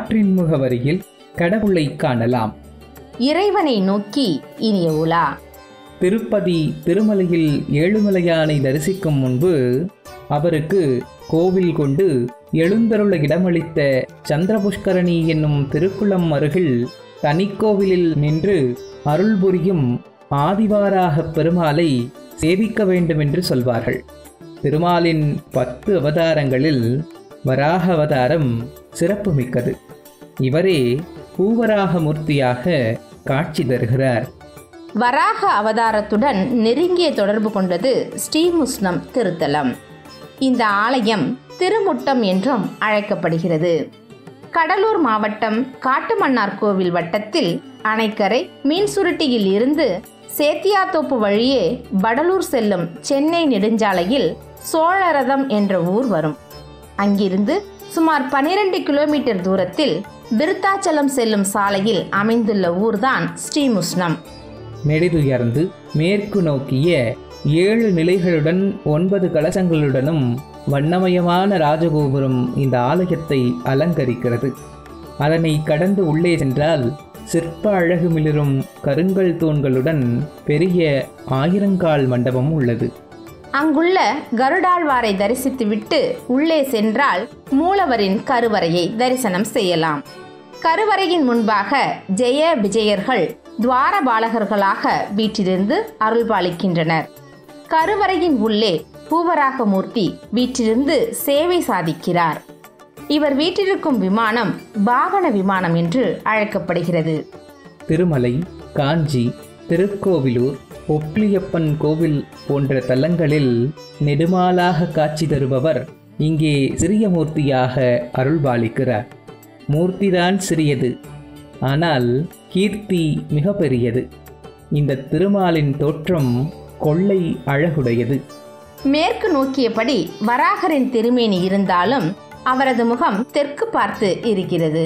ஆற்றின் முகவரியில் கடவுளை காணலாம் இறைவனை நோக்கி இனிய உலா திருப்பதி திருமலையில் ஏழுமலையானை தரிசிக்கும் முன்பு அவருக்கு கோவில் கொண்டு எழுந்தருள இடமளித்த சந்திரபுஷ்கரணி என்னும் திருக்குளம் அருகில் தனிக்கோவிலில் நின்று அருள் புரியும் ஆதிவாராகப் பெருமாளை சேவிக்க வேண்டும் என்று சொல்வார்கள் திருமாலின் பத்து அவதாரங்களில் வராக அவதாரம் சிறப்புமிக்கது இவரே பூவராக மூர்த்தியாக காட்சி தருகிறார் வராக அவதாரத்துடன் நெருங்கிய தொடர்பு கொண்டது ஸ்ரீமுஸ்னம் திருத்தலம் இந்த ஆலயம் திருமுட்டம் என்றும் அழைக்கப்படுகிறது கடலூர் மாவட்டம் காட்டுமன்னார்கோவில் வட்டத்தில் அணைக்கரை மீன்சுருட்டியில் இருந்து சேத்தியாத்தோப்பு வழியே வடலூர் செல்லும் சென்னை நெடுஞ்சாலையில் சோழரதம் என்ற ஊர் வரும் அங்கிருந்து சுமார் 12 கிலோமீட்டர் தூரத்தில் விருத்தாச்சலம் செல்லும் சாலையில் அமைந்துள்ள ஊர்தான் ஸ்ரீமுஸ்னம் நெடிதுயர்ந்து மேற்கு நோக்கிய ஏழு நிலைகளுடன் ஒன்பது கலசங்களுடனும் வண்ணமயமான ராஜகோபுரம் இந்த ஆலயத்தை அலங்கரிக்கிறது அதனை கடந்து உள்ளே சென்றால் சிற்ப அழகு மிளிரும் கருங்கல் தூண்களுடன் பெரிய ஆயிரங்கால் மண்டபம் உள்ளது அங்குள்ள கருடாழ்வாரை தரிசித்துவிட்டு உள்ளே சென்றால் மூலவரின் கருவறையை தரிசனம் செய்யலாம் கருவறையின் முன்பாக ஜெய விஜயர்கள் துவாரபாலகர்களாக வீற்றிருந்து அருள்பாலிக்கின்றனர் கருவறையின் உள்ளே பூவராகமூர்த்தி வீற்றிருந்து சேவை சாதிக்கிறார் இவர் வீற்றிருக்கும் விமானம் வாகன விமானம் என்று அழைக்கப்படுகிறது திருமலை காஞ்சி திருக்கோவிலூர் ஒப்ளியப்பன் கோவில் போன்ற தலங்களில் நெடுமாலாக காட்சி தருபவர் இங்கே சிறிய மூர்த்தியாக அருள்பாலிக்கிறார் மூர்த்திதான் சிறியது ஆனால் கீர்த்தி மிக பெரியது இந்த திருமாலின் தோற்றம் கொள்ளை அழகுடையது மேற்கு நோக்கியபடி வராகரின் திருமேனி இருந்தாலும் அவரது முகம் தெற்கு பார்த்து இருக்கிறது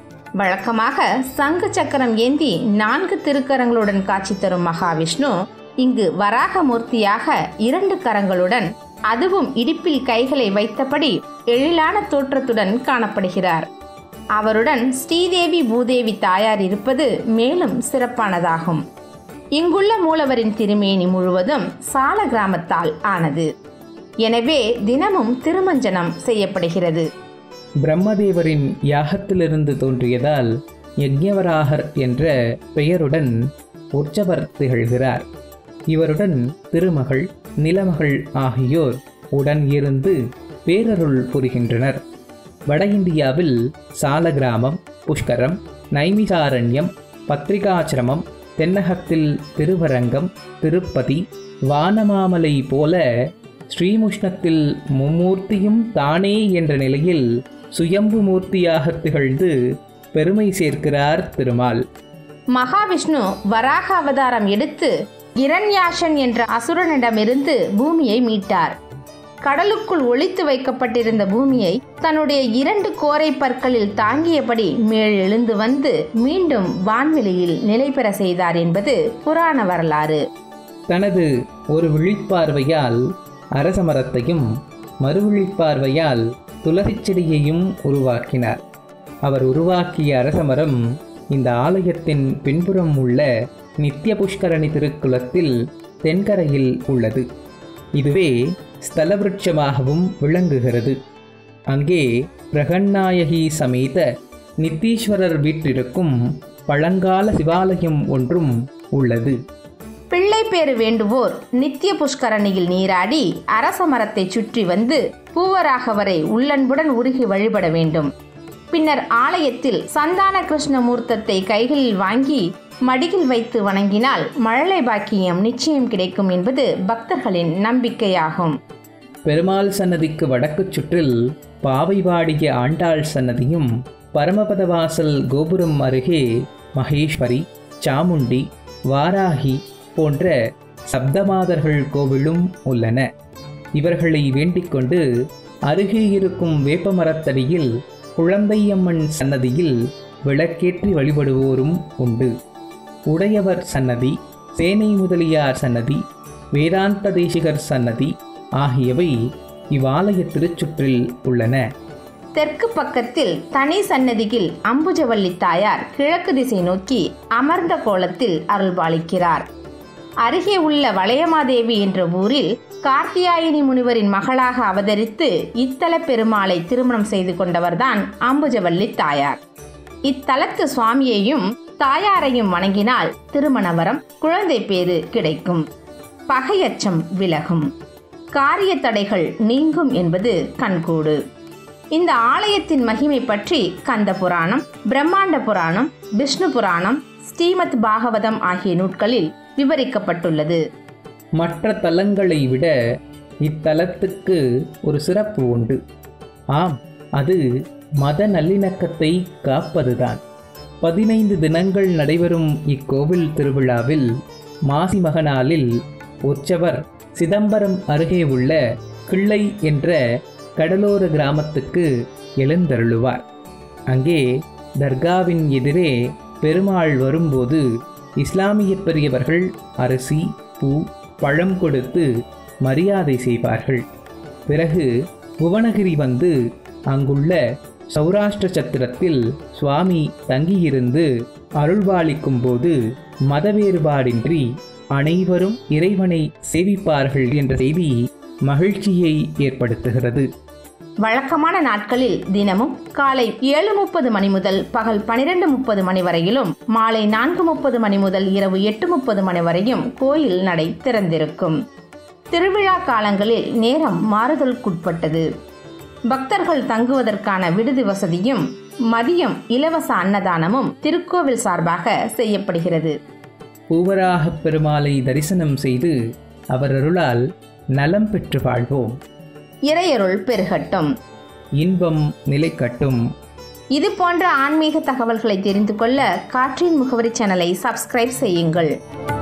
வழக்கமாக சங்கு சக்கரம் ஏந்தி நான்கு திருக்கரங்களுடன் காட்சி தரும் மகாவிஷ்ணு இங்கு வராகமூர்த்தியாக இரண்டு கரங்களுடன் அதுவும் இடுப்பில் கைகளை வைத்தபடி எழிலான தோற்றத்துடன் காணப்படுகிறார் அவருடன் ஸ்ரீதேவி பூதேவி தாயார் இருப்பது மேலும் சிறப்பானதாகும் இங்குள்ள மூலவரின் திருமேனி முழுவதும் சால கிராமத்தால் ஆனது எனவே தினமும் திருமஞ்சனம் செய்யப்படுகிறது பிரம்மதேவரின் யாகத்திலிருந்து தோன்றியதால் யஜ்ஞவராகர் என்ற பெயருடன் உற்சவர் திகழ்கிறார் இவருடன் திருமகள் நிலமகள் ஆகியோர் உடன் இருந்து பேரருள் புரிகின்றனர் வட இந்தியாவில் சாலகிராமம் புஷ்கரம் நைமிசாரண்யம் பத்ரிகாசிரமம் தென்னகத்தில் திருவரங்கம் திருப்பதி வானமாமலை போல ஸ்ரீமுஷ்ணத்தில் மும்மூர்த்தியும் தானே என்ற நிலையில் சுயம்பு மூர்த்தியாக திகழ்ந்து பெருமை சேர்க்கிறார் திருமால் மகாவிஷ்ணு வராக அவதாரம் எடுத்து இரண்யாஷன் என்ற அசுரனிடமிருந்து பூமியை மீட்டார் கடலுக்குள் ஒளித்து வைக்கப்பட்டிருந்த பூமியை தன்னுடைய இரண்டு கோரை பற்களில் தாங்கியபடி மேல் எழுந்து வந்து மீண்டும் வான்வெளியில் நிலை பெற செய்தார் என்பது புராண வரலாறு தனது ஒரு விழிப்பார்வையால் அரசமரத்தையும் மறுவிழிப்பார்வையால் துளசிச் செடியையும் உருவாக்கினார் அவர் உருவாக்கிய அரசமரம் இந்த ஆலயத்தின் பின்புறம் உள்ள நித்திய புஷ்கரணி திருக்குளத்தில் தென்கரையில் உள்ளது இதுவே ஸ்தலவிருட்சமாகவும் விளங்குகிறது அங்கே பிரகன்னாயகி சமேத நித்தீஸ்வரர் வீற்றிருக்கும் பழங்கால சிவாலயம் ஒன்றும் உள்ளது பிள்ளை பேறு வேண்டுவோர் நித்திய புஷ்கரணியில் நீராடி அரச மரத்தை சுற்றி வந்து பூவராகவரை உள்ளன்புடன் உருகி வழிபட வேண்டும் பின்னர் ஆலயத்தில் சந்தான கிருஷ்ண மூர்த்தத்தை கைகளில் வாங்கி மடியில் வைத்து வணங்கினால் மழலை பாக்கியம் நிச்சயம் கிடைக்கும் என்பது பக்தர்களின் நம்பிக்கையாகும் பெருமாள் சன்னதிக்கு வடக்குச் சுற்றில் பாவை பாடிய ஆண்டாள் சன்னதியும் பரமபதவாசல் கோபுரம் அருகே மகேஸ்வரி சாமுண்டி வாராகி போன்ற சப்தமாதர்கள் கோவிலும் உள்ளன இவர்களை வேண்டிக் கொண்டு அருகே இருக்கும் வேப்பமரத்தடியில் குழந்தையம்மன் சன்னதியில் விளக்கேற்றி வழிபடுவோரும் உண்டு உடையவர் சன்னதி சேனை முதலியார் சன்னதி வேதாந்த தேசிகர் சன்னதி ஆகியவை இவ்வாலய திருச்சுற்றில் உள்ளன தெற்கு பக்கத்தில் தனி சன்னதியில் அம்புஜவல்லி தாயார் கிழக்கு திசை நோக்கி அமர்ந்த கோலத்தில் அருள்பாலிக்கிறார் அருகே உள்ள வளையமாதேவி என்ற ஊரில் கார்த்தியாயினி முனிவரின் மகளாக அவதரித்து இத்தல பெருமாளை திருமணம் செய்து கொண்டவர்தான் அம்புஜவல்லி தாயார் இத்தலத்து சுவாமியையும் தாயாரையும் வணங்கினால் திருமண வரம் குழந்தை பேறு கிடைக்கும் பகையச்சம் விலகும் காரிய தடைகள் நீங்கும் என்பது கண்கூடு இந்த ஆலயத்தின் மகிமை பற்றி கந்த புராணம் பிரம்மாண்ட புராணம் விஷ்ணு புராணம் ஸ்ரீமத் பாகவதம் ஆகிய நூட்களில் விவரிக்கப்பட்டுள்ளது மற்ற தலங்களை விட இத்தலத்துக்கு ஒரு சிறப்பு உண்டு ஆம் அது மத நல்லிணக்கத்தை காப்பதுதான் பதினைந்து தினங்கள் நடைபெறும் இக்கோவில் திருவிழாவில் மாசி மகநாளில் உற்சவர் சிதம்பரம் அருகே உள்ள கிள்ளை என்ற கடலோர கிராமத்துக்கு எழுந்தருளுவார் அங்கே தர்காவின் எதிரே பெருமாள் வரும்போது இஸ்லாமிய பெரியவர்கள் அரிசி பூ பழம் கொடுத்து மரியாதை செய்வார்கள் பிறகு புவனகிரி வந்து அங்குள்ள சௌராஷ்டிர சத்திரத்தில் சுவாமி தங்கியிருந்து அருள்பாலிக்கும் போது மத வேறுபாடின்றி அனைவரும் இறைவனை சேவிப்பார்கள் என்ற செய்தி மகிழ்ச்சியை ஏற்படுத்துகிறது வழக்கமான நாட்களில் தினமும் காலை ஏழு முப்பது மணி முதல் பகல் பனிரெண்டு முப்பது மணி வரையிலும் மாலை நான்கு முப்பது மணி முதல் இரவு எட்டு முப்பது மணி வரையும் கோயில் நடை திறந்திருக்கும் திருவிழா காலங்களில் நேரம் மாறுதலுக்குட்பட்டது பக்தர்கள் தங்குவதற்கான விடுதி வசதியும் மதியம் இலவச அன்னதானமும் திருக்கோவில் சார்பாக செய்யப்படுகிறது பூவராகப் பெருமாளை தரிசனம் செய்து அவர் அருளால் நலம் பெற்று வாழ்வோம் இறையருள் பெருகட்டும் இன்பம் நிலைக்கட்டும் இது போன்ற ஆன்மீக தகவல்களை தெரிந்து கொள்ள காற்றின் முகவரி சேனலை சப்ஸ்கிரைப் செய்யுங்கள்